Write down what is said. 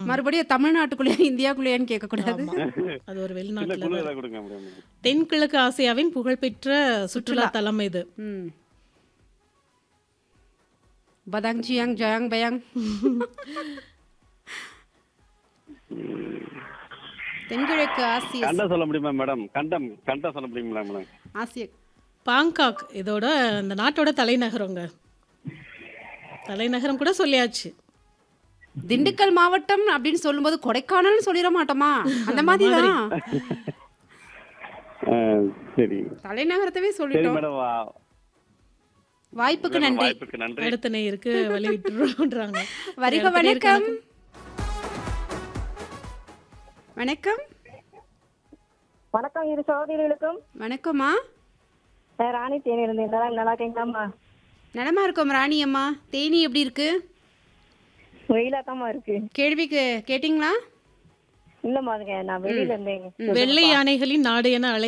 மறுபடியும் தமிழ்நாட்டுக்குள்ளேயா இந்தியாக்குள்ளேயான்னு கேட்கக்கூடாது ஆமா. அது ஒரு இல்ல வெளிநாட்டுல குழு தான். ஏதாவது கொடுங்க மேடம் தென்கிழக்கு ஆசியாவின் புகழ்பெற்ற சுற்றுலா தலம் இது ம் பதாங் ஜியாங் ஜயாங் பயாங் தென்கிழக்கு ஆசிய கண்டம் சொல்ல முடியுமா மேடம் கண்டம் கண்டம் சொல்ல முடியுங்களா மேடம் ஆசிய பாங்காக் இதோட அந்த நாட்டோட தலைநகரங்க தலைநகரம் கூட சொல்லியாச்சு திண்டுக்கல் மாவட்டம் அப்படின்னு சொல்லும்போது கொடைக்கானல்னு சொல்லிட மாட்டோமா அந்த மாதிரி தான் ஆ, சரி தலைநகரத்தவே சரி சொல்லிட்டோம் மேடம் வா- வாய்ப்புக்கு மேடம், நன்றி வாய்ப்புக்கு நன்றி அடுத்த நேருக்கு வழி விட்டுருன்றாங்க வருக அடுத்த நேருக்கு வணக்கம் வணக்கம் வணக்கம் இரு சகோதரிகளுக்கும் வணக்கம்மா நான் ராணி தேனி இருந்தேன் நல்லா நல்லா இருக்கீங்களாம்மா நலமா இருக்கோம் ராணி அம்மா தேனி எப்படி இருக்கு வெயிலாத்தாம்மா இருக்கு கேள்விக்கு கேட்டிங்களா இல்லம்மா அதுங்க நான் வெளியில இருந்தேங்க வெள்ளை யானைகளின் நாடு என அழை